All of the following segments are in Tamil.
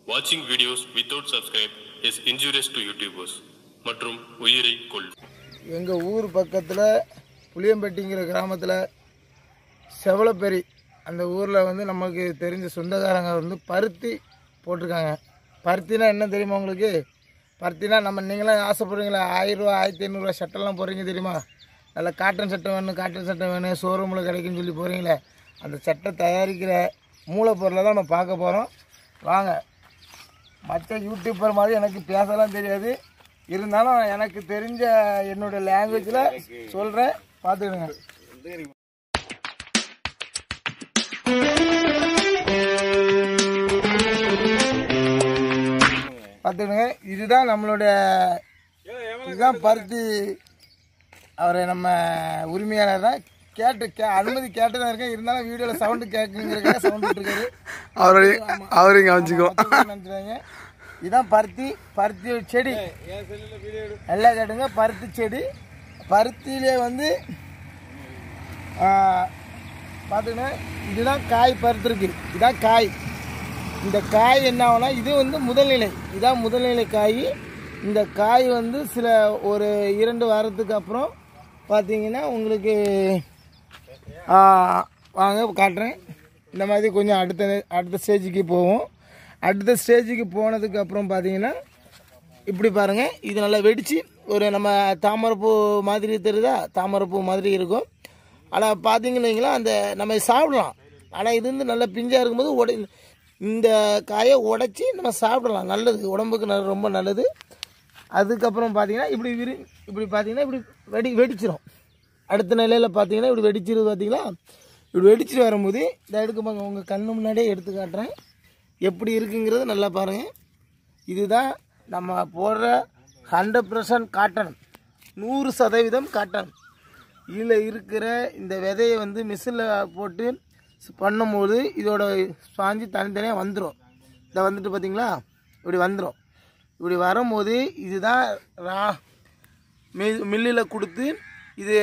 Watching videos without subscribe is injurious to YouTubers மற்றும் உயிரை கொல் எங்கள் ஊர் பக்கத்தில் புளியம்பட்டிங்கிற கிராமத்தில் செவலப்பெரி அந்த ஊரில் வந்து நமக்கு தெரிஞ்ச சொந்தக்காரங்க வந்து பருத்தி போட்டிருக்காங்க பருத்தினா என்ன தெரியுமா உங்களுக்கு பருத்தினா நம்ம நீங்களாம் ஆசைப்படுறீங்களா ஆயிரரூவா ஆயிரத்தி ஐநூறுரூவா சட்டெல்லாம் போடுறீங்க தெரியுமா நல்ல காட்டன் சட்டை வேணும் காட்டன் சட்டை வேணும் ஷோரூமில் கிடைக்குன்னு சொல்லி போகிறீங்களே அந்த சட்டை தயாரிக்கிற மூலப்பொருளை தான் நம்ம பார்க்க போகிறோம் வாங்க மற்ற யூடியூபர் மாதிரி எனக்கு பேசலாம் தெரியாது இருந்தாலும் எனக்கு தெரிஞ்ச என்னோட லாங்குவேஜில் சொல்கிறேன் பார்த்துக்கிடுங்க பார்த்துக்கிடுங்க இதுதான் நம்மளோட இதுதான் பருத்தி அவரை நம்ம உரிமையாளர் தான் கேட்டு கே அனுமதி கேட்டு தான் இருக்கேன் இருந்தாலும் வீடியோவில் சவுண்டு கேட்குங்கிறக்காக சவுண்ட் விட்டுருக்காரு அவரு அவரையும் கவனிச்சுக்கோ நினைச்சுறாங்க இதான் பருத்தி பருத்தி செடி நல்லா கேட்டுங்க பருத்தி செடி பருத்தியிலே வந்து பார்த்துக்கங்க இதுதான் காய் பருத்திருக்கு இதான் காய் இந்த காய் என்ன ஆகும்னா இது வந்து முதல்நிலை இதான் முதல்நிலை காய் இந்த காய் வந்து சில ஒரு இரண்டு வாரத்துக்கு அப்புறம் பார்த்தீங்கன்னா உங்களுக்கு ஆ, வாங்க காட்டுறேன் இந்த மாதிரி கொஞ்சம் அடுத்த அடுத்த ஸ்டேஜுக்கு போவோம் அடுத்த ஸ்டேஜுக்கு போனதுக்கு அப்புறம் பார்த்தீங்கன்னா இப்படி பாருங்கள் இது நல்லா வெடித்து ஒரு நம்ம தாமரைப்பூ மாதிரி தெரியுதா தாமரைப்பூ மாதிரி இருக்கும் ஆனால் பார்த்தீங்கன்னு வைங்களேன் அந்த நம்ம சாப்பிடலாம் ஆனால் இது வந்து நல்லா பிஞ்சாக இருக்கும்போது உடை இந்த காயை உடைச்சி நம்ம சாப்பிடலாம் நல்லது உடம்புக்கு நல்ல ரொம்ப நல்லது அதுக்கப்புறம் பார்த்தீங்கன்னா இப்படி விரி இப்படி பார்த்தீங்கன்னா இப்படி வெடி வெடிச்சிரும் அடுத்த நிலையில் பார்த்தீங்கன்னா இப்படி வெடிச்சிருது பார்த்தீங்களா இப்படி வெடிச்சிட்டு வரும்போது இதை எடுக்க பாருங்க உங்கள் கண்ணு முன்னாடியே எடுத்து காட்டுறேன் எப்படி இருக்குங்கிறது நல்லா பாருங்கள் இதுதான் நம்ம போடுற ஹண்ட்ரட் பர்சன்ட் காட்டன் நூறு சதவீதம் காட்டன் இதில் இருக்கிற இந்த விதையை வந்து மிஷினில் போட்டு பண்ணும்போது இதோட ஸ்பாஞ்சு தனித்தனியாக வந்துடும் இதை வந்துட்டு பார்த்தீங்களா இப்படி வந்துடும் இப்படி வரும்போது இதுதான் ரா மி மில்லில் கொடுத்து இது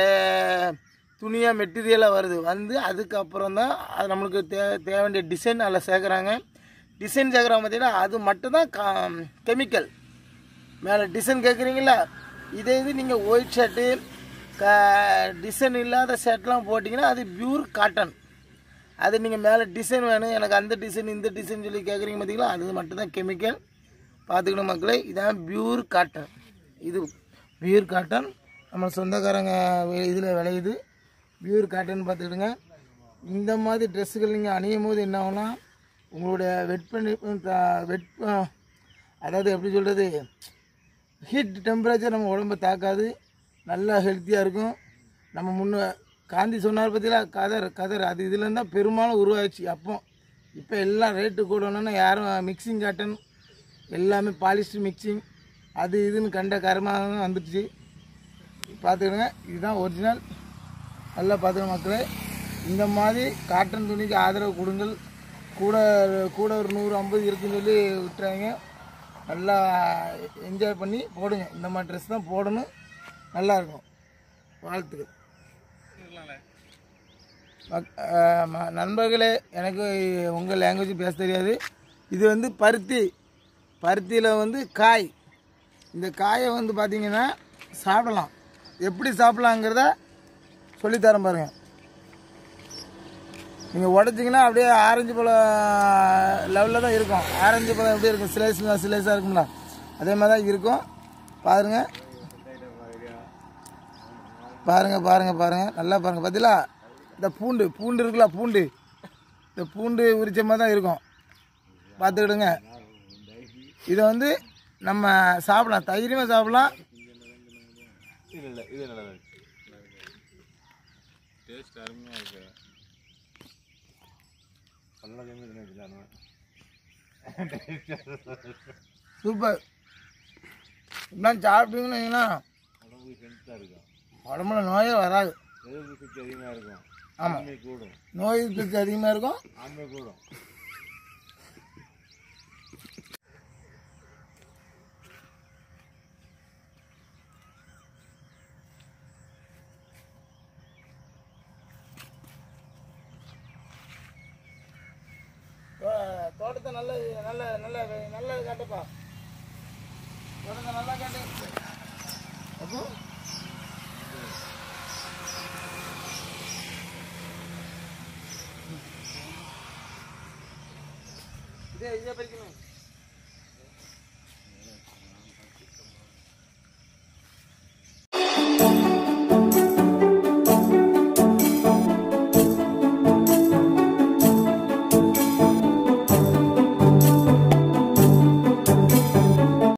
துணியாக மெட்டீரியலாக வருது வந்து அதுக்கப்புறம் தான் அது நம்மளுக்கு தே தேவை வேண்டிய டிசைன் அதில் சேர்க்குறாங்க டிசைன் சேர்க்குறாங்க பார்த்தீங்கன்னா அது மட்டும்தான் கா கெமிக்கல் மேலே டிசைன் கேட்குறீங்களா இதே இது நீங்கள் ஒயிட் ஷர்ட்டு க டிசைன் இல்லாத ஷர்ட்லாம் போட்டிங்கன்னா அது பியூர் காட்டன் அது நீங்கள் மேலே டிசைன் வேணும் எனக்கு அந்த டிசைன் இந்த டிசைன் சொல்லி கேட்குறீங்க பார்த்தீங்களா அது மட்டும்தான் கெமிக்கல் பார்த்துக்கணும் மக்களே இதான் பியூர் காட்டன் இது பியூர் காட்டன் நம்ம சொந்தக்காரங்க இதில் விளையுது பியூர் காட்டன் பார்த்துக்கிடுங்க இந்த மாதிரி ட்ரெஸ்ஸுகள் நீங்கள் அணியும் போது என்ன ஆகும்னா உங்களுடைய வெட் பண்ணி வெட் அதாவது எப்படி சொல்கிறது ஹீட் டெம்பரேச்சர் நம்ம உடம்பை தாக்காது நல்லா ஹெல்த்தியாக இருக்கும் நம்ம முன்ன காந்தி சொன்னார் பார்த்தீங்களா கதர் கதர் அது இதுலேருந்து தான் பெரும்பாலும் உருவாச்சு அப்போ இப்போ எல்லாம் ரேட்டு கூடணுன்னா யாரும் மிக்சிங் காட்டன் எல்லாமே பாலிஸ்டர் மிக்சிங் அது இதுன்னு கண்ட கரமாக வந்துடுச்சு பார்த்துக்கிடுங்க இதுதான் ஒரிஜினல் நல்லா பார்த்துக்க மக்களே இந்த மாதிரி காட்டன் துணிக்கு ஆதரவு கொடுங்கள் கூட கூட ஒரு நூறு ஐம்பது இருக்குன்னு சொல்லி விட்டுறாங்க நல்லா என்ஜாய் பண்ணி போடுங்க இந்த மாதிரி ட்ரெஸ் தான் போடணும் நல்லா இருக்கும் வாழ்த்துக்கள் மக்- ஆஹ் ம- நண்பர்களே எனக்கு உங்கள் லாங்குவேஜ் பேச தெரியாது இது வந்து பருத்தி பருத்தியில் வந்து காய் இந்த காயை வந்து பார்த்தீங்கன்னா சாப்பிடலாம் எப்படி சாப்பிடலாங்கிறத சொல்லித்தரேன் பாருங்கள் நீங்கள் உடச்சிங்கன்னா அப்படியே ஆரஞ்சு பழம் லெவலில் தான் இருக்கும் ஆரஞ்சு பழம் எப்படி இருக்கும் சிலேஸ் சிலேஸாக இருக்கும்ல அதே மாதிரி தான் இருக்கும் பாருங்க பாருங்க பாருங்க பாருங்க நல்லா பாருங்க பார்த்தீங்களா இந்த பூண்டு பூண்டு இருக்குல்ல பூண்டு இந்த பூண்டு உரிச்ச மாதிரி தான் இருக்கும் பார்த்துக்கிடுங்க இதை வந்து நம்ம சாப்பிடலாம் தைரியமாக சாப்பிடலாம் சூப்பர் இப்படிலாம் சாப்பிட்டீங்கன்னு வைங்களா, உடம்புல நோயே வராது ஆமாம் நோய் எதிர்ப்பு அதிகமாக இருக்கும் தோ- தோட்டத்தை நல்ல நல்ல நல்ல நல்ல காட்டுப்பா தோட்டத்தை நல்லா காட்டு அப்போ இதே இதே பறிக்கணும்